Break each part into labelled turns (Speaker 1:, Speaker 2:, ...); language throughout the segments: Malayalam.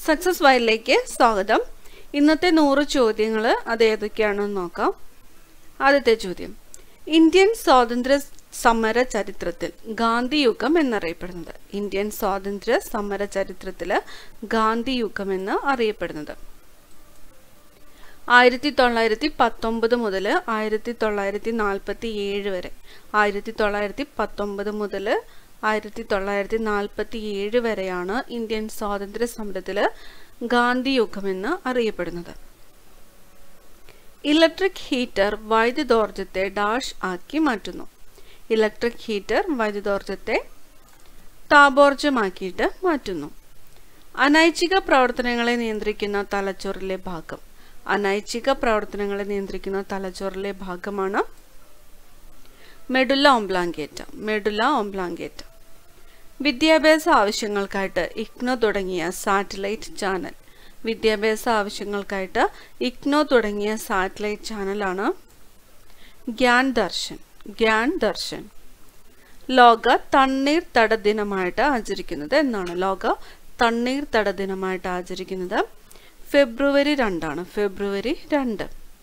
Speaker 1: സക്സസ് വയലിലേക്ക് സ്വാഗതം ഇന്നത്തെ നൂറ് ചോദ്യങ്ങൾ അത് ഏതൊക്കെയാണെന്ന് നോക്കാം ആദ്യത്തെ ചോദ്യം ഇന്ത്യൻ സ്വാതന്ത്ര്യ സമര ചരിത്രത്തിൽ ഗാന്ധി യുഗം എന്നറിയപ്പെടുന്നത് ഇന്ത്യൻ സ്വാതന്ത്ര്യ സമര ചരിത്രത്തിൽ ഗാന്ധി യുഗം എന്ന് അറിയപ്പെടുന്നത് ആയിരത്തി തൊള്ളായിരത്തി പത്തൊമ്പത് മുതൽ ആയിരത്തി തൊള്ളായിരത്തി നാൽപ്പത്തി ഏഴ് വരെ ആയിരത്തി തൊള്ളായിരത്തി പത്തൊമ്പത് മുതൽ ആയിരത്തി തൊള്ളായിരത്തി നാൽപ്പത്തി ഏഴ് വരെയാണ് ഇന്ത്യൻ സ്വാതന്ത്ര്യ സമരത്തിൽ ഗാന്ധി യുഗമെന്ന് അറിയപ്പെടുന്നത് ഇലക്ട്രിക് ഹീറ്റർ വൈദ്യുതോർജ്ജത്തെ ഡാഷ് ആക്കി മാറ്റുന്നു ഇലക്ട്രിക് ഹീറ്റർ വൈദ്യുതോർജ്ജത്തെ താപോർജ്ജമാക്കിയിട്ട് മാറ്റുന്നു അനൈച്ഛിക പ്രവർത്തനങ്ങളെ നിയന്ത്രിക്കുന്ന തലച്ചോറിലെ ഭാഗം അനൈച്ഛിക പ്രവർത്തനങ്ങളെ നിയന്ത്രിക്കുന്ന തലച്ചോറിലെ ഭാഗമാണ് മെഡുല്ല ഓംബ്ലാങ്കേറ്റ മെഡുല്ല ഓംബ്ലാങ്കേറ്റ വിദ്യാഭ്യാസ ആവശ്യങ്ങൾക്കായിട്ട് ഇഗ്നോ തുടങ്ങിയ സാറ്റലൈറ്റ് ചാനൽ വിദ്യാഭ്യാസ ആവശ്യങ്ങൾക്കായിട്ട് ഇഗ്നോ തുടങ്ങിയ സാറ്റലൈറ്റ് ചാനലാണ് ഗ്യാൻ ദർശൻ ഗ്യാൻ ദർശൻ ലോക തണ്ണീർത്തട ദിനമായിട്ട് ആചരിക്കുന്നത് എന്നാണ് ലോക തണ്ണീർത്തട ദിനമായിട്ട് ആചരിക്കുന്നത് ഫെബ്രുവരി രണ്ടാണ് ഫെബ്രുവരി രണ്ട്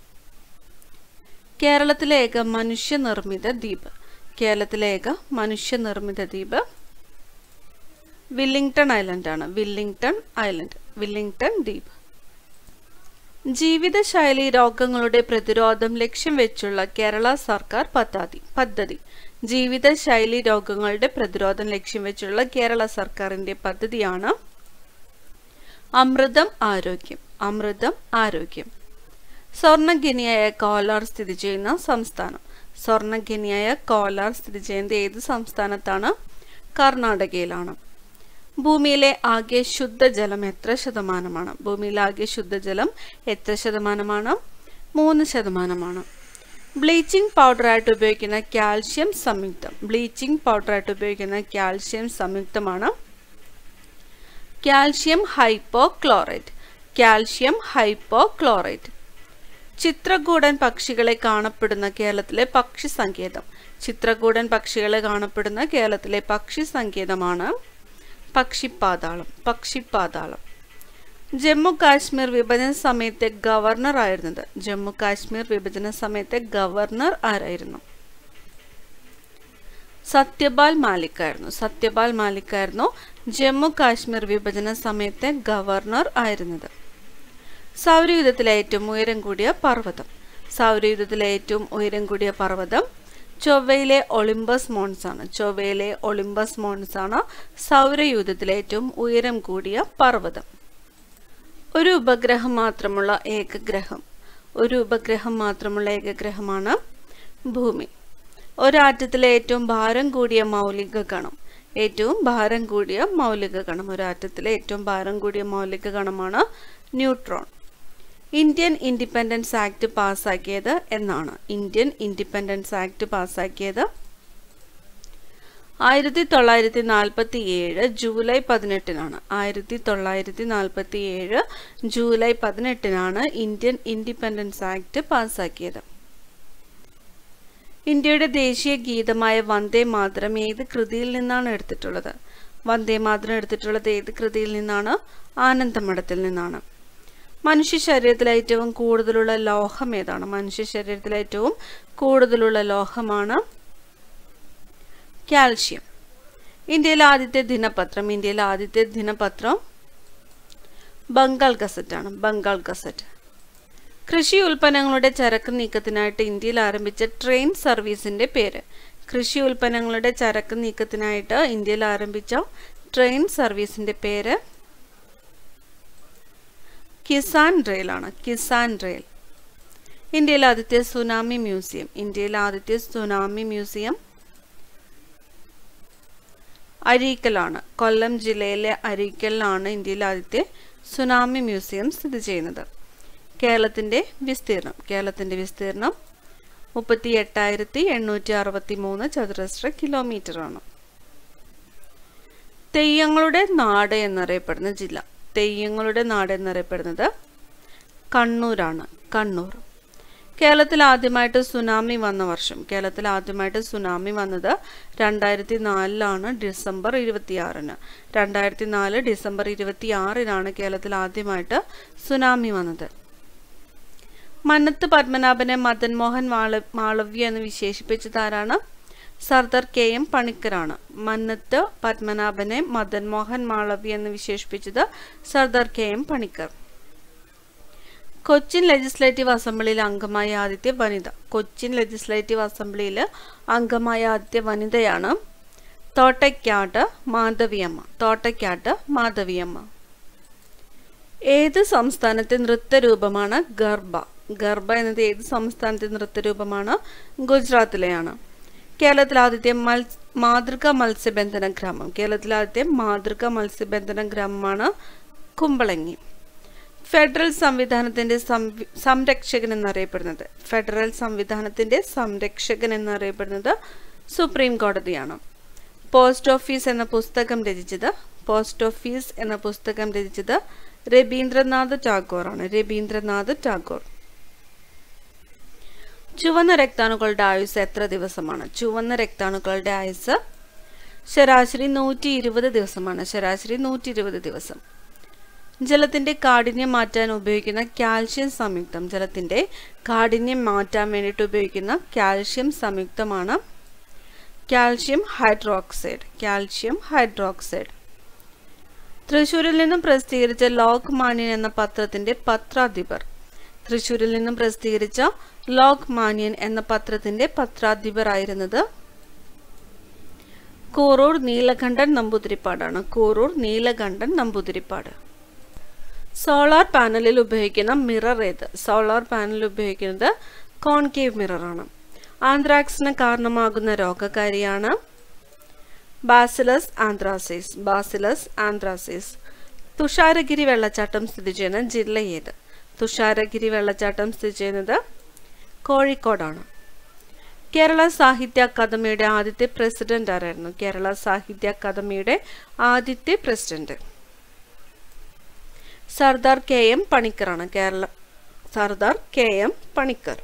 Speaker 1: കേരളത്തിലെ ഏക മനുഷ്യനിർമ്മിത ദ്വീപ് കേരളത്തിലെ ഏക മനുഷ്യനിർമ്മിത ദ്വീപ് വില്ലിംഗ്ടൺ ഐലൻഡ് ആണ് വില്ലിംഗ്ടൺ ഐലൻഡ് വില്ലിംഗ്ടൺ ദ്വീപ് ജീവിതശൈലി രോഗങ്ങളുടെ പ്രതിരോധം ലക്ഷ്യം വെച്ചുള്ള കേരള സർക്കാർ പദ്ധതി പദ്ധതി ജീവിതശൈലി രോഗങ്ങളുടെ പ്രതിരോധം ലക്ഷ്യം വെച്ചുള്ള കേരള സർക്കാരിന്റെ പദ്ധതിയാണ് അമൃതം ആരോഗ്യം അമൃതം ആരോഗ്യം സ്വർണ്ണഖനിയായ കോലാർ സ്ഥിതി ചെയ്യുന്ന സംസ്ഥാനം സ്വർണ്ണഖനിയായ കോലാർ സ്ഥിതി ചെയ്യുന്നത് ഏത് സംസ്ഥാനത്താണ് കർണാടകയിലാണ് ഭൂമിയിലെ ആകെ ശുദ്ധജലം എത്ര ശതമാനമാണ് ഭൂമിയിലെ ആകെ ശുദ്ധജലം എത്ര ശതമാനമാണ് മൂന്ന് ശതമാനമാണ് ബ്ലീച്ചിങ് പൗഡറായിട്ട് ഉപയോഗിക്കുന്ന കാൽഷ്യം സംയുക്തം ബ്ലീച്ചിങ് പൗഡറായിട്ട് ഉപയോഗിക്കുന്ന കാൽഷ്യം സംയുക്തമാണ് കാൽഷ്യം ഹൈപ്പോക്ലോറൈറ്റ് കാൽഷ്യം ഹൈപ്പോക്ലോറൈറ്റ് ചിത്രകൂടൻ പക്ഷികളെ കാണപ്പെടുന്ന കേരളത്തിലെ പക്ഷി സങ്കേതം ചിത്രകൂടൻ പക്ഷികളെ കാണപ്പെടുന്ന കേരളത്തിലെ പക്ഷി സങ്കേതമാണ് പക്ഷിപ്പാതാളം പക്ഷിപ്പാതാളം ജമ്മു കാശ്മീർ വിഭജന സമയത്തെ ഗവർണർ ആയിരുന്നത് ജമ്മു കാശ്മീർ വിഭജന സമയത്തെ ഗവർണർ ആരായിരുന്നു സത്യപാൽ മാലിക് ആയിരുന്നു സത്യപാൽ മാലിക് ആയിരുന്നു ജമ്മു കാശ്മീർ വിഭജന സമയത്തെ ഗവർണർ ആയിരുന്നത് സൗരയുധത്തിലെ ഏറ്റവും ഉയരം കൂടിയ പർവ്വതം സൗരയുധത്തിലെ ഏറ്റവും ഉയരം കൂടിയ പർവ്വതം ചൊവ്വയിലെ ഒളിമ്പസ് മോൺസ് ആണ് ചൊവ്വയിലെ ഒളിമ്പസ് മോൺസ് ആണ് സൗരയൂഥത്തിലെ ഏറ്റവും ഉയരം കൂടിയ പർവ്വതം ഒരു ഉപഗ്രഹം മാത്രമുള്ള ഏകഗ്രഹം ഒരു ഉപഗ്രഹം മാത്രമുള്ള ഏകഗ്രഹമാണ് ഭൂമി ഒരാറ്റത്തിലെ ഏറ്റവും ഭാരം കൂടിയ മൗലിക കണം ഏറ്റവും ഭാരം കൂടിയ മൗലിക കണം ഒരാറ്റത്തിലെ ഏറ്റവും ഭാരം കൂടിയ മൗലിക കണമാണ് ന്യൂട്രോൺ ഇന്ത്യൻ ഇൻഡിപെൻഡൻസ് ആക്ട് പാസ്സാക്കിയത് എന്നാണ് ഇന്ത്യൻ ഇൻഡിപെൻഡൻസ് ആക്ട് പാസ്സാക്കിയത് ആയിരത്തി തൊള്ളായിരത്തി നാൽപ്പത്തി ഏഴ് ജൂലൈ പതിനെട്ടിനാണ് ആയിരത്തി തൊള്ളായിരത്തി നാൽപ്പത്തി ഏഴ് ജൂലൈ പതിനെട്ടിനാണ് ഇന്ത്യൻ ഇൻഡിപെൻഡൻസ് ആക്ട് പാസ്സാക്കിയത് ഇന്ത്യയുടെ ദേശീയ ഗീതമായ വന്ദേ മാതരം ഏത് കൃതിയിൽ നിന്നാണ് എടുത്തിട്ടുള്ളത് വന്ദേ മാതരം എടുത്തിട്ടുള്ളത് ഏത് കൃതിയിൽ നിന്നാണ് ആനന്ദമഠത്തിൽ നിന്നാണ് മനുഷ്യ ശരീരത്തിൽ ഏറ്റവും കൂടുതലുള്ള ലോഹം ഏതാണ് മനുഷ്യ ശരീരത്തിൽ ഏറ്റവും കൂടുതലുള്ള ലോഹമാണ് കാൽഷ്യം ഇന്ത്യയിലെ ആദ്യത്തെ ദിനപത്രം ഇന്ത്യയിലെ ആദ്യത്തെ ദിനപത്രം ബംഗാൾ ഗസറ്റ് ആണ് ബംഗാൾ ഗസറ്റ് കൃഷി ഉൽപ്പന്നങ്ങളുടെ ചരക്ക് നീക്കത്തിനായിട്ട് ഇന്ത്യയിൽ ആരംഭിച്ച ട്രെയിൻ സർവീസിന്റെ പേര് കൃഷി ഉൽപ്പന്നങ്ങളുടെ ചരക്ക് നീക്കത്തിനായിട്ട് ഇന്ത്യയിൽ ആരംഭിച്ച ട്രെയിൻ സർവീസിന്റെ പേര് കിസാൻ റെയിൽ ആണ് കിസാൻ റെയിൽ ഇന്ത്യയിലെ ആദ്യത്തെ സുനാമി മ്യൂസിയം ഇന്ത്യയിലെ ആദ്യത്തെ സുനാമി മ്യൂസിയം അരീക്കലാണ് കൊല്ലം ജില്ലയിലെ അരീക്കലിലാണ് ഇന്ത്യയിലെ ആദ്യത്തെ സുനാമി മ്യൂസിയം സ്ഥിതി ചെയ്യുന്നത് കേരളത്തിൻ്റെ വിസ്തീർണം കേരളത്തിൻ്റെ വിസ്തീർണം മുപ്പത്തി എട്ടായിരത്തി എണ്ണൂറ്റി അറുപത്തി മൂന്ന് ചതുരശ്ര കിലോമീറ്റർ ആണ് തെയ്യങ്ങളുടെ നാട് എന്നറിയപ്പെടുന്ന ജില്ല തെയ്യങ്ങളുടെ നാട് എന്നറിയപ്പെടുന്നത് കണ്ണൂരാണ് കണ്ണൂർ കേരളത്തിൽ ആദ്യമായിട്ട് സുനാമി വന്ന വർഷം കേരളത്തിൽ ആദ്യമായിട്ട് സുനാമി വന്നത് രണ്ടായിരത്തി നാലിലാണ് ഡിസംബർ ഇരുപത്തിയാറിന് രണ്ടായിരത്തി നാല് ഡിസംബർ ഇരുപത്തിയാറിനാണ് കേരളത്തിൽ ആദ്യമായിട്ട് സുനാമി വന്നത് മന്നത്ത് പത്മനാഭനെ മദൻ മോഹൻ മാള മാളവ്യ എന്ന് വിശേഷിപ്പിച്ചത് ആരാണ് സർദാർ കെ എം പണിക്കരാണ് മന്നത്ത് പത്മനാഭനെ മദൻ മോഹൻ മാളവ്യ എന്ന് വിശേഷിപ്പിച്ചത് Sardar K M Panicker Cochin legislative അസംബ്ലിയിൽ അംഗമായ ആദ്യത്തെ വനിത കൊച്ചിൻ ലെജിസ്ലേറ്റീവ് അസംബ്ലിയിൽ അംഗമായ ആദ്യത്തെ വനിതയാണ് തോട്ടയ്ക്കാട്ട് മാധവിയമ്മ തോട്ടയ്ക്കാട്ട് മാധവിയമ്മ ഏത് സംസ്ഥാനത്തെ നൃത്തരൂപമാണ് ഗർഭ ഗർഭ എന്നത് ഏത് സംസ്ഥാനത്തെ നൃത്തരൂപമാണ് ഗുജറാത്തിലെയാണ് കേരളത്തിലെ ആദ്യത്തെ മൽ മാതൃക മത്സ്യബന്ധന ഗ്രാമം കേരളത്തിലെ ആദ്യത്തെ മാതൃക മത്സ്യബന്ധന ഗ്രാമമാണ് കുമ്പളങ്ങി ഫെഡറൽ സംവിധാനത്തിന്റെ സംരക്ഷകൻ എന്നറിയപ്പെടുന്നത് ഫെഡറൽ സംവിധാനത്തിന്റെ സംരക്ഷകൻ എന്നറിയപ്പെടുന്നത് സുപ്രീം കോടതിയാണ് പോസ്റ്റ് ഓഫീസ് എന്ന പുസ്തകം രചിച്ചത് പോസ്റ്റ് ഓഫീസ് എന്ന പുസ്തകം രചിച്ചത് രവീന്ദ്രനാഥ് ടാഗോർ ആണ് രവീന്ദ്രനാഥ് ടാഗോർ ചുവന്ന രക്താണുക്കളുടെ ആയുസ് എത്ര ദിവസമാണ് ചുവന്ന രക്താണുക്കളുടെ ആയുസ് ശരാശരി നൂറ്റി ഇരുപത് ദിവസമാണ് ശരാശരി നൂറ്റി ഇരുപത് ദിവസം ജലത്തിന്റെ കാഠിന്യം മാറ്റാൻ ഉപയോഗിക്കുന്ന കാൽഷ്യം സംയുക്തം ജലത്തിന്റെ കാഠിന്യം മാറ്റാൻ വേണ്ടിയിട്ട് ഉപയോഗിക്കുന്ന കാൽഷ്യം സംയുക്തമാണ് കാൽഷ്യം ഹൈഡ്രോക്സൈഡ് കാൽഷ്യം ഹൈഡ്രോക്സൈഡ് തൃശൂരിൽ നിന്നും പ്രസിദ്ധീകരിച്ച ലോക് മാന്യൻ എന്ന പത്രത്തിന്റെ പത്രാധിപർ തൃശൂരിൽ നിന്നും പ്രസിദ്ധീകരിച്ച ലോക് മാന്യൻ എന്ന പത്രത്തിന്റെ പത്രാധിപർ ആയിരുന്നത് കൂറൂർ നീലകണ്ഠൻ നമ്പൂതിരിപ്പാടാണ് കൂറൂർ നീലകണ്ഠൻ നമ്പൂതിരിപ്പാട് സോളാർ പാനലിൽ ഉപയോഗിക്കുന്ന മിറർ ഏത് സോളാർ പാനലിൽ ഉപയോഗിക്കുന്നത് കോൺകേവ് മിററാണ് ആന്ത്രാക്സിന് കാരണമാകുന്ന രോഗകാരിയാണ് bacillus anthracis bacillus anthracis Thusharagiri വെള്ളച്ചാട്ടം സ്ഥിതി ചെയ്യുന്ന ജില്ല ഏത് തുഷാരഗിരി വെള്ളച്ചാട്ടം സ്ഥിതി ചെയ്യുന്നത് കോഴിക്കോടാണ് കേരള സാഹിത്യ അക്കാദമിയുടെ ആദ്യത്തെ പ്രസിഡന്റ് ആരായിരുന്നു കേരള സാഹിത്യ അക്കാദമിയുടെ ആദ്യത്തെ പ്രസിഡന്റ് സർദാർ കെ എം പണിക്കറാണ് കേരള സർദാർ കെ എം പണിക്കർ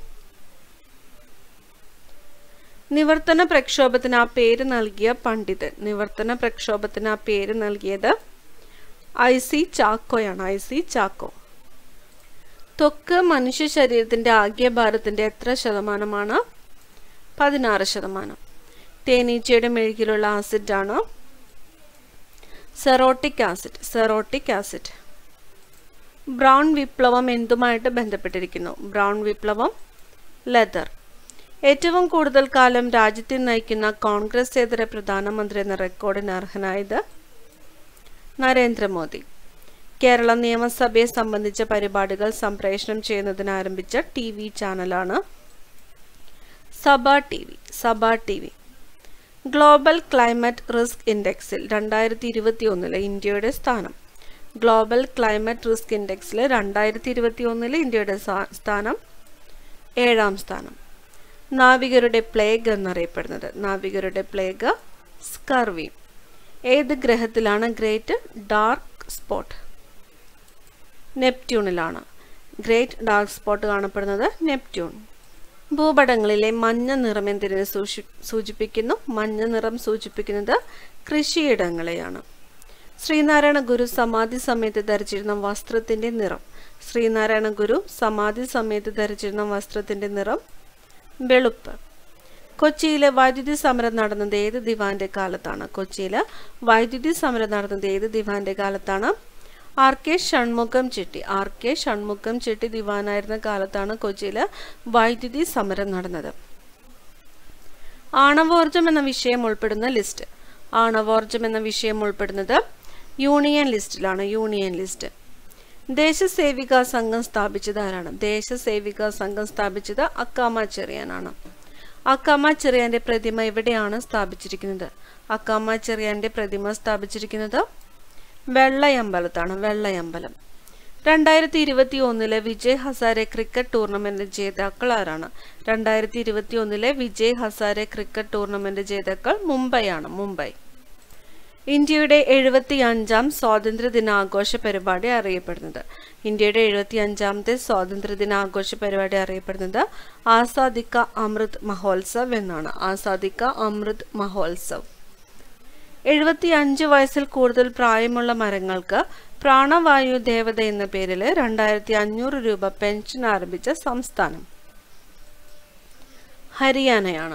Speaker 1: നിവർത്തന പ്രക്ഷോഭത്തിന് ആ പേര് നൽകിയ പണ്ഡിതൻ നിവർത്തന പ്രക്ഷോഭത്തിന് ആ പേര് നൽകിയത് ഐ സി ചാക്കോയാണ് ഐ സി ചാക്കോ ത്വക്ക് മനുഷ്യ ശരീരത്തിന്റെ ആകെ ഭാരത്തിന്റെ എത്ര ശതമാനമാണ് പതിനാറ് ശതമാനം തേനീച്ചയുടെ മെഴുകിലുള്ള ആസിഡാണ് cerotic acid cerotic acid brown വിപ്ലവം എന്തുമായിട്ട് ബന്ധപ്പെട്ടിരിക്കുന്നു ബ്രൗൺ വിപ്ലവം ലെതർ ഏറ്റവും കൂടുതൽ കാലം രാജ്യത്തെ നയിക്കുന്ന കോൺഗ്രസേതര പ്രധാനമന്ത്രി എന്ന റെക്കോർഡിന് അർഹനായത് നരേന്ദ്രമോദി കേരള നിയമസഭയെ സംബന്ധിച്ച പരിപാടികൾ സംപ്രേഷണം ചെയ്യുന്നതിന് ആരംഭിച്ച ടി വി ചാനലാണ് Sabha T V Sabha T V global climate risk ഇൻഡെക്സിൽ രണ്ടായിരത്തി ഇരുപത്തി ഒന്നിലെ ഇന്ത്യയുടെ സ്ഥാനം ഗ്ലോബൽ ക്ലൈമറ്റ് റിസ്ക് ഇൻഡെക്സിൽ രണ്ടായിരത്തി ഇരുപത്തി ഒന്നിലെ ഇന്ത്യയുടെ സ്ഥാനം ഏഴാം സ്ഥാനം നാവികരുടെ പ്ലേഗ് എന്നറിയപ്പെടുന്നത് നാവികരുടെ പ്ലേഗ് സ്കർവി ഏത് ഗ്രഹത്തിലാണ് ഗ്രേറ്റ് ഡാർക്ക് സ്പോട്ട് നെപ്റ്റ്യൂണിലാണ് ഗ്രേറ്റ് ഡാർക്ക് സ്പോട്ട് കാണപ്പെടുന്നത് നെപ്റ്റ്യൂൺ ഭൂപടങ്ങളിലെ മഞ്ഞ നിറം എന്തിനെ സൂചി സൂചിപ്പിക്കുന്നു മഞ്ഞ നിറം സൂചിപ്പിക്കുന്നത് കൃഷിയിടങ്ങളെയാണ് ശ്രീനാരായണ ഗുരു സമാധി സമയത്ത് ധരിച്ചിരുന്ന വസ്ത്രത്തിന്റെ നിറം ശ്രീനാരായണ ഗുരു സമാധി സമയത്ത് ധരിച്ചിരുന്ന വസ്ത്രത്തിന്റെ നിറം വെളുപ്പ് കൊച്ചിയിലെ വൈദ്യുതി സമരം നടന്നത് ഏത് ദിവാന്റെ കാലത്താണ് കൊച്ചിയിലെ വൈദ്യുതി സമരം നടന്നത് ഏത് ദിവാന്റെ കാലത്താണ് R K Shanmukham Chetty R K Shanmukham Chetty ദിവാനായിരുന്ന കാലത്താണ് കൊച്ചിയിൽ വൈദ്യുതി സമരം നടന്നത് ആണവോർജം എന്ന വിഷയം ഉൾപ്പെടുന്ന ലിസ്റ്റ് ആണവോർജം എന്ന വിഷയം ഉൾപ്പെടുന്നത് യൂണിയൻ ലിസ്റ്റിലാണ് യൂണിയൻ ലിസ്റ്റ് ദേശസേവിക സംഘം സ്ഥാപിച്ചത് ആരാണ് ദേശസേവിക സംഘം സ്ഥാപിച്ചത് അക്കാമ ചെറിയാനാണ് അക്കാമ ചെറിയാന്റെ പ്രതിമ എവിടെയാണ് സ്ഥാപിച്ചിരിക്കുന്നത് അക്കാമ ചെറിയാന്റെ പ്രതിമ സ്ഥാപിച്ചിരിക്കുന്നത് വെള്ളയമ്പലത്താണ് വെള്ളയമ്പലം രണ്ടായിരത്തി ഇരുപത്തി ഒന്നിലെ വിജയ് ഹസാരെ ക്രിക്കറ്റ് ടൂർണമെന്റ് ജേതാക്കൾ ആരാണ് രണ്ടായിരത്തി ഇരുപത്തി ഒന്നിലെ വിജയ് ഹസാരെ ക്രിക്കറ്റ് ടൂർണമെന്റ് ജേതാക്കൾ മുംബൈയാണ് മുംബൈ ഇന്ത്യയുടെ എഴുപത്തി അഞ്ചാം സ്വാതന്ത്ര്യ ദിനാഘോഷ പരിപാടി അറിയപ്പെടുന്നത് ഇന്ത്യയുടെ എഴുപത്തി അഞ്ചാമത്തെ സ്വാതന്ത്ര്യ ദിനാഘോഷ പരിപാടി അറിയപ്പെടുന്നത് ആസാദിക്ക അമൃത് മഹോത്സവ് എന്നാണ് ആസാദിക്ക അമൃത് മഹോത്സവ് എഴുപത്തി അഞ്ച് വയസ്സിൽ കൂടുതൽ പ്രായമുള്ള മരങ്ങൾക്ക് പ്രാണവായു ദേവത എന്ന പേരിൽ രണ്ടായിരത്തി അഞ്ഞൂറ് രൂപ പെൻഷൻ ആരംഭിച്ച സംസ്ഥാനം ഹരിയാനയാണ്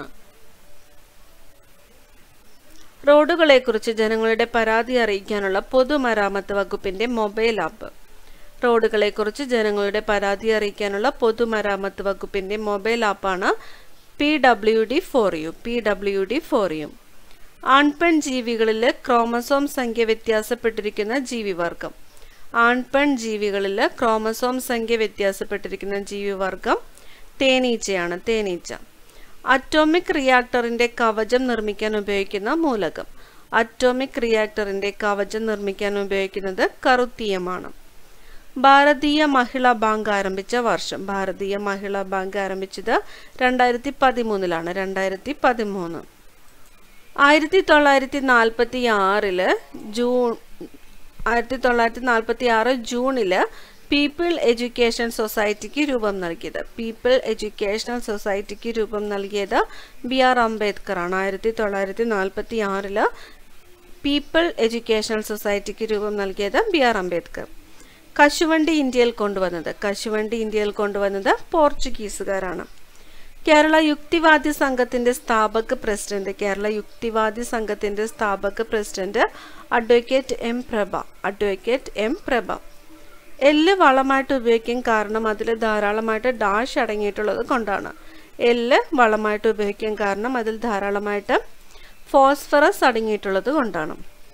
Speaker 1: റോഡുകളെക്കുറിച്ച് ജനങ്ങളുടെ പരാതി അറിയിക്കാനുള്ള പൊതുമരാമത്ത് വകുപ്പിന്റെ മൊബൈൽ ആപ്പ് റോഡുകളെക്കുറിച്ച് ജനങ്ങളുടെ പരാതി അറിയിക്കാനുള്ള പൊതുമരാമത്ത് വകുപ്പിന്റെ മൊബൈൽ ആപ്പാണ് P W D for you P W D for you ആൺപെൺ ജീവികളിൽ ക്രോമസോം സംഖ്യ വ്യത്യാസപ്പെട്ടിരിക്കുന്ന ജീവിവർഗം ആൺപെൺ ജീവികളിൽ ക്രോമസോം സംഖ്യ വ്യത്യാസപ്പെട്ടിരിക്കുന്ന ജീവിവർഗം തേനീച്ചയാണ് തേനീച്ച അറ്റോമിക് റിയാക്ടറിന്റെ കവചം നിർമ്മിക്കാൻ ഉപയോഗിക്കുന്ന മൂലകം അറ്റോമിക് റിയാക്ടറിന്റെ കവചം നിർമ്മിക്കാൻ ഉപയോഗിക്കുന്നത് കറുത്തീയമാണ് ഭാരതീയ മഹിളാ ബാങ്ക് ആരംഭിച്ച വർഷം ഭാരതീയ മഹിളാ ബാങ്ക് ആരംഭിച്ചത് രണ്ടായിരത്തി പതിമൂന്നിലാണ് രണ്ടായിരത്തി പതിമൂന്ന് ആയിരത്തി തൊള്ളായിരത്തി നാൽപ്പത്തി ആറില് ജൂൺ ആയിരത്തി തൊള്ളായിരത്തി നാൽപ്പത്തി ആറ് ജൂണില് പീപ്പിൾ എഡ്യൂക്കേഷൻ സൊസൈറ്റിക്ക് രൂപം നൽകിയത് പീപ്പിൾ എഡ്യൂക്കേഷണൽ സൊസൈറ്റിക്ക് രൂപം നൽകിയത് ബി ആർ അംബേദ്കർ ആണ് ആയിരത്തി തൊള്ളായിരത്തി നാൽപ്പത്തി ആറില് പീപ്പിൾ എഡ്യൂക്കേഷണൽ സൊസൈറ്റിക്ക് രൂപം നൽകിയത് ബി ആർ അംബേദ്കർ കശുവണ്ടി ഇന്ത്യയിൽ കൊണ്ടുവന്നത് കശുവണ്ടി ഇന്ത്യയിൽ കൊണ്ടുവന്നത് പോർച്ചുഗീസുകാരാണ് കേരള യുക്തിവാദി സംഘത്തിന്റെ സ്ഥാപക പ്രസിഡന്റ് കേരള യുക്തിവാദി സംഘത്തിന്റെ സ്ഥാപക president advocate M Prabha advocate M Prabha എല്ല് വളമായിട്ട് ഉപയോഗിക്കാൻ കാരണം അതിൽ ധാരാളമായിട്ട് ഡാഷ് അടങ്ങിയിട്ടുള്ളത് കൊണ്ടാണ് എല്ല് വളമായിട്ട് ഉപയോഗിക്കാൻ കാരണം അതിൽ ധാരാളമായിട്ട് ഫോസ്ഫറസ് അടങ്ങിയിട്ടുള്ളത് കൊണ്ടാണ്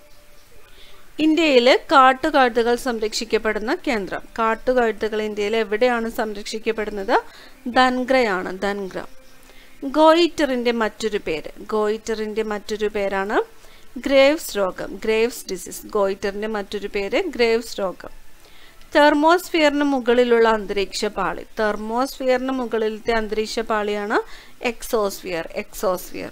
Speaker 1: ഇന്ത്യയിൽ കാട്ടുകഴുതുകൾ സംരക്ഷിക്കപ്പെടുന്ന കേന്ദ്രം കാട്ടുകഴുതുകൾ ഇന്ത്യയിൽ എവിടെയാണ് സംരക്ഷിക്കപ്പെടുന്നത് ധൻഗ്രയാണ് ധൻഗ്ര ഗോയിറ്ററിന്റെ മറ്റൊരു പേര് ഗോയിറ്ററിന്റെ മറ്റൊരു പേരാണ് ഗ്രേവ്സ് രോഗം ഗ്രേവ്സ് ഡിസീസ് ഗോയിറ്ററിന്റെ മറ്റൊരു പേര് ഗ്രേവ്സ് രോഗം തെർമോസ്ഫിയറിന് മുകളിലുള്ള അന്തരീക്ഷ പാളി തെർമോസ്ഫിയറിന് മുകളിലത്തെ അന്തരീക്ഷ പാളിയാണ് exosphere exosphere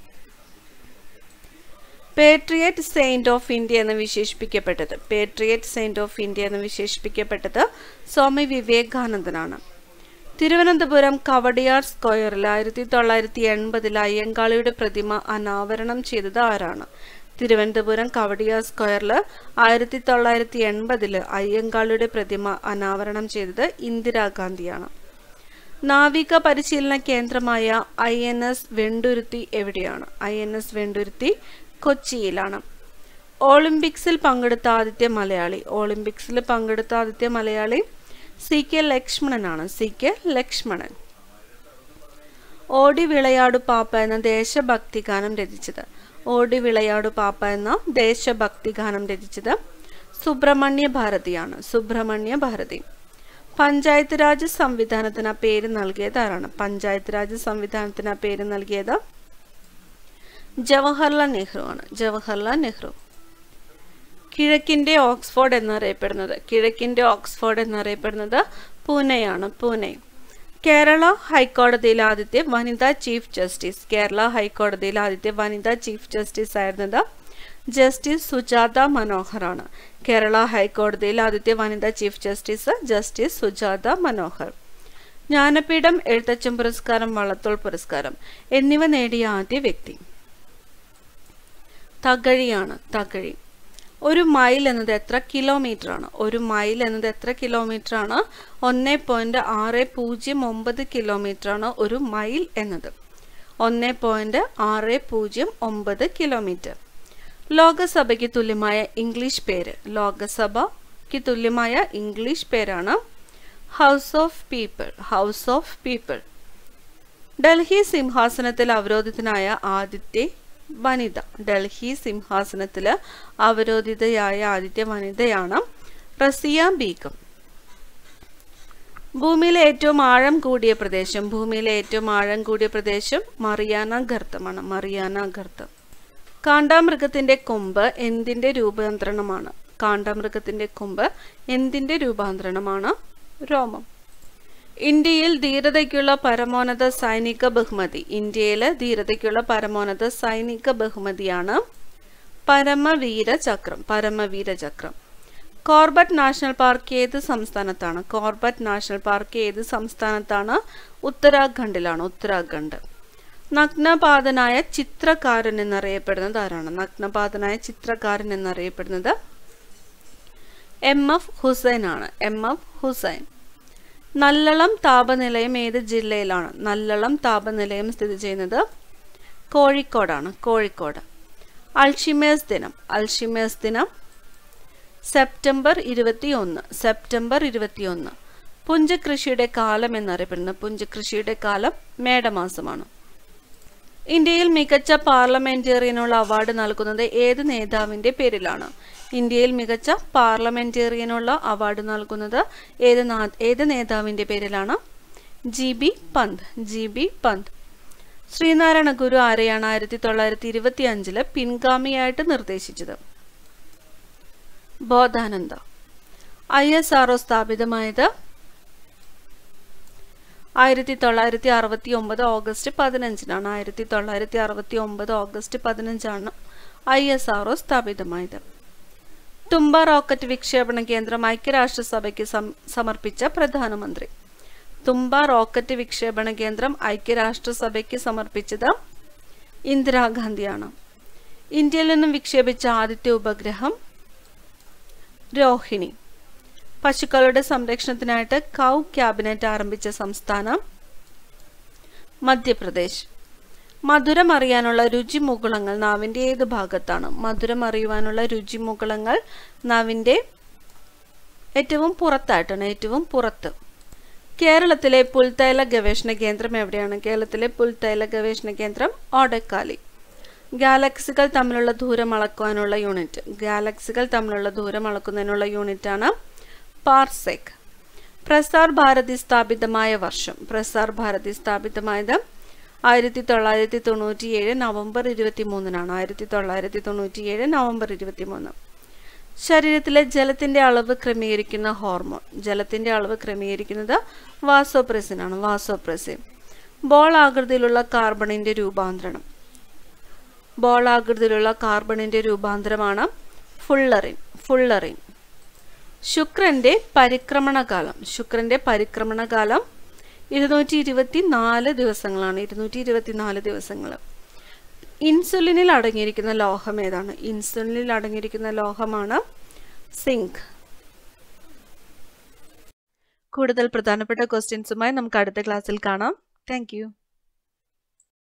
Speaker 1: patriot saint of India എന്ന് വിശേഷിപ്പിക്കപ്പെട്ടത് പേട്രിയറ്റ് സെയിന്റ് ഓഫ് ഇന്ത്യ എന്ന് വിശേഷിപ്പിക്കപ്പെട്ടത് സ്വാമി വിവേകാനന്ദനാണ് തിരുവനന്തപുരം കവടിയാർ സ്ക്വയറിൽ ആയിരത്തി തൊള്ളായിരത്തി എൺപതിൽ അയ്യങ്കാളിയുടെ പ്രതിമ അനാവരണം ചെയ്തത് ആരാണ് തിരുവനന്തപുരം കവടിയാർ സ്ക്വയറിൽ ആയിരത്തി തൊള്ളായിരത്തി എൺപതിൽ അയ്യങ്കാളിയുടെ പ്രതിമ അനാവരണം ചെയ്തത് ഇന്ദിരാഗാന്ധിയാണ് നാവിക പരിശീലന കേന്ദ്രമായ ഐ എൻ എസ് വെണ്ടുരുത്തി എവിടെയാണ് ഐ എൻ എസ് വെണ്ടുരുത്തി കൊച്ചിയിലാണ് ഒളിമ്പിക്സിൽ പങ്കെടുത്ത ആദ്യത്തെ മലയാളി ഒളിമ്പിക്സിൽ പങ്കെടുത്ത ആദ്യത്തെ മലയാളി സി കെ ലക്ഷ്മണനാണ് സി കെ ലക്ഷ്മണൻ ഓടി വിളയാടു പാപ്പ എന്ന ദേശഭക്തി ഗാനം രചിച്ചത് ഓടി വിളയാടു പാപ്പ എന്ന ദേശഭക്തി ഗാനം രചിച്ചത് സുബ്രഹ്മണ്യ ഭാരതിയാണ് സുബ്രഹ്മണ്യ ഭാരതി പഞ്ചായത്ത് രാജ് സംവിധാനത്തിന് ആ പേര് നൽകിയത് ആരാണ് പഞ്ചായത്ത് രാജ് സംവിധാനത്തിന് ആ പേര് നൽകിയത് ജവഹർലാൽ നെഹ്റു ആണ് ജവഹർലാൽ നെഹ്റു കിഴക്കിന്റെ ഓക്സ്ഫോർഡ് എന്നറിയപ്പെടുന്നത് കിഴക്കിന്റെ ഓക്സ്ഫോർഡ് എന്നറിയപ്പെടുന്നത് പൂനെയാണ് പൂനെ കേരള ഹൈക്കോടതിയിലെ ആദ്യത്തെ വനിതാ ചീഫ് ജസ്റ്റിസ് കേരള ഹൈക്കോടതിയിലെ ആദ്യത്തെ വനിതാ ചീഫ് ജസ്റ്റിസ് ആയിരുന്നത് ജസ്റ്റിസ് സുജാത മനോഹറാണ് കേരള ഹൈക്കോടതിയിലെ ആദ്യത്തെ വനിതാ chief justice justice Sujata Manohar Jnanpith Ezhuthachan പുരസ്കാരം വള്ളത്തോൾ പുരസ്കാരം എന്നിവ നേടിയ ആദ്യ വ്യക്തി തകഴിയാണ് തകഴി ഒരു മൈൽ എന്നത് എത്ര കിലോമീറ്റർ ആണ് ഒരു മൈൽ എന്നത് എത്ര കിലോമീറ്റർ ആണ് ഒന്ന് പോയിന്റ് ആറ് പൂജ്യം ഒമ്പത് കിലോമീറ്റർ ആണ് ഒരു മൈൽ എന്നത് ഒന്ന് പോയിന്റ് ആറ് പൂജ്യം ഒമ്പത് കിലോമീറ്റർ ലോകസഭയ്ക്ക് തുല്യമായ ഇംഗ്ലീഷ് പേര് ലോകസഭയ്ക്ക് തുല്യമായ ഇംഗ്ലീഷ് പേരാണ് house of people house of people Delhi സിംഹാസനത്തിൽ അവരോധിതനായ ആദ്യത്തെ വനിത ഡൽഹി സിംഹാസനത്തിൽ അവരോധിതയായ ആദ്യത്തെ വനിതയാണ് റസിയ ബീഗം ഭൂമിയിലെ ഏറ്റവും ആഴം കൂടിയ പ്രദേശം ഭൂമിയിലെ ഏറ്റവും ആഴം കൂടിയ പ്രദേശം മറിയാന ഗർത്തമാണ് മറിയാന ഗർത്തം കാണ്ടാമൃഗത്തിന്റെ കൊമ്പ് എന്തിന്റെ രൂപാന്തരണമാണ് കാണ്ടാമൃഗത്തിന്റെ കൊമ്പ് എന്തിന്റെ രൂപാന്തരണമാണ് രോമം ഇന്ത്യയിൽ ധീരതയ്ക്കുള്ള പരമോന്നത സൈനിക ബഹുമതി ഇന്ത്യയിൽ ധീരതയ്ക്കുള്ള പരമോന്നത സൈനിക ബഹുമതിയാണ് പരമവീര ചക്രം പരമവീര ചക്രം കോർബറ്റ് നാഷണൽ പാർക്ക് ഏത് സംസ്ഥാനത്താണ് കോർബറ്റ് നാഷണൽ പാർക്ക് ഏത് സംസ്ഥാനത്താണ് ഉത്തരാഖണ്ഡിലാണ് ഉത്തരാഖണ്ഡ് നഗ്നപാതനായ ചിത്രകാരൻ എന്നറിയപ്പെടുന്നത് ആരാണ് നഗ്നപാതനായ ചിത്രകാരൻ എന്നറിയപ്പെടുന്നത് എം എഫ് ഹുസൈൻ ആണ് എം എഫ് ഹുസൈൻ നല്ലളം താപനിലയം ഏത് ജില്ലയിലാണ് നല്ലളം താപനിലയം സ്ഥിതി ചെയ്യുന്നത് കോഴിക്കോടാണ് കോഴിക്കോട് അൾഷിമേഴ്സ് ദിനം അൾഷിമേഴ്സ് ദിനം സെപ്റ്റംബർ ഇരുപത്തി ഒന്ന് സെപ്റ്റംബർ ഇരുപത്തിയൊന്ന് പുഞ്ചകൃഷിയുടെ കാലം എന്നറിയപ്പെടുന്നത് പുഞ്ചകൃഷിയുടെ കാലം മേടമാസമാണ് ഇന്ത്യയിൽ മികച്ച പാർലമെന്റേറിയനുള്ള അവാർഡ് നൽകുന്നത് ഏത് നേതാവിന്റെ പേരിലാണ് ഇന്ത്യയിൽ മികച്ച പാർലമെന്റേറിയനുള്ള അവാർഡ് നൽകുന്നത് ഏത് നാ- ഏത് നേതാവിന്റെ പേരിലാണ് G B Pant G B Pant Sreenarayana ഗുരു ആരെയാണ് ആയിരത്തി തൊള്ളായിരത്തി ഇരുപത്തി അഞ്ചില് പിൻഗാമിയായിട്ട് നിർദ്ദേശിച്ചത് ബോധാനന്ദ ഐ എസ് ആർ സ്ഥാപിതമായത് ആയിരത്തി തൊള്ളായിരത്തി അറുപത്തി ഒമ്പത് ഓഗസ്റ്റ് പതിനഞ്ചിനാണ് ആയിരത്തി തൊള്ളായിരത്തി അറുപത്തി ഒമ്പത് ഓഗസ്റ്റ് പതിനഞ്ചാണ് ഐ എസ് ആർ സ്ഥാപിതമായത് തുമ്പ റോക്കറ്റ് വിക്ഷേപണ കേന്ദ്രം ഐക്യരാഷ്ട്രസഭയ്ക്ക് സം- സമർപ്പിച്ച പ്രധാനമന്ത്രി തുമ്പ റോക്കറ്റ് വിക്ഷേപണ കേന്ദ്രം ഐക്യരാഷ്ട്രസഭയ്ക്ക് സമർപ്പിച്ചത് ഇന്ദിരാഗാന്ധിയാണ് ഇന്ത്യയിൽ നിന്നും വിക്ഷേപിച്ച ആദ്യത്തെ ഉപഗ്രഹം രോഹിണി പശുക്കളുടെ സംരക്ഷണത്തിനായിട്ട് കൗ ക്യാബിനറ്റ് ആരംഭിച്ച സംസ്ഥാനം മധ്യപ്രദേശ് മധുരം അറിയാനുള്ള രുചിമുകുളങ്ങൾ നാവിന്റെ ഏത് ഭാഗത്താണ് മധുരം അറിയുവാനുള്ള രുചിമുകുളങ്ങൾ നാവിന്റെ ഏറ്റവും പുറത്തായിട്ടാണ് ഏറ്റവും പുറത്ത് കേരളത്തിലെ പുൽത്തൈല ഗവേഷണ കേന്ദ്രം എവിടെയാണ് കേരളത്തിലെ പുൽത്തൈല ഗവേഷണ കേന്ദ്രം ഓടക്കാലി ഗാലക്സികൾ തമ്മിലുള്ള ദൂരം അളക്കുവാനുള്ള യൂണിറ്റ് ഗാലക്സികൾ തമ്മിലുള്ള ദൂരം അളക്കുന്നതിനുള്ള യൂണിറ്റാണ് പാർസെക് പ്രസാർ ഭാരതി സ്ഥാപിതമായ വർഷം പ്രസാർ ഭാരതി സ്ഥാപിതമായത് ആയിരത്തി തൊള്ളായിരത്തി തൊണ്ണൂറ്റിയേഴ് നവംബർ ഇരുപത്തി മൂന്നിനാണ് ആയിരത്തി തൊള്ളായിരത്തി തൊണ്ണൂറ്റിയേഴ് നവംബർ ഇരുപത്തി മൂന്ന് ശരീരത്തിലെ ജലത്തിന്റെ അളവ് ക്രമീകരിക്കുന്ന ഹോർമോൺ ജലത്തിന്റെ അളവ് ക്രമീകരിക്കുന്നത് വാസോപ്രസിൻ ആണ് വാസോപ്രസിൻ ബോൾ ആകൃതിയിലുള്ള കാർബണിന്റെ രൂപാന്തരണം ബോൾ ആകൃതിയിലുള്ള കാർബണിന്റെ രൂപാന്തരമാണ് ഫുള്ളറിൻ ഫുള്ളറിൻ ശുക്രന്റെ പരിക്രമണകാലം ശുക്രന്റെ പരിക്രമണകാലം ഇരുന്നൂറ്റി ഇരുപത്തി നാല് ദിവസങ്ങളാണ് ഇരുന്നൂറ്റി ഇരുപത്തി നാല് ദിവസങ്ങൾ ഇൻസുലിനിൽ അടങ്ങിയിരിക്കുന്ന ലോഹം ഏതാണ് ഇൻസുലിനിൽ അടങ്ങിയിരിക്കുന്ന ലോഹമാണ് സിങ്ക് കൂടുതൽ പ്രധാനപ്പെട്ട ക്വസ്റ്റ്യൻസുമായി നമുക്ക് അടുത്ത ക്ലാസ്സിൽ കാണാം താങ്ക്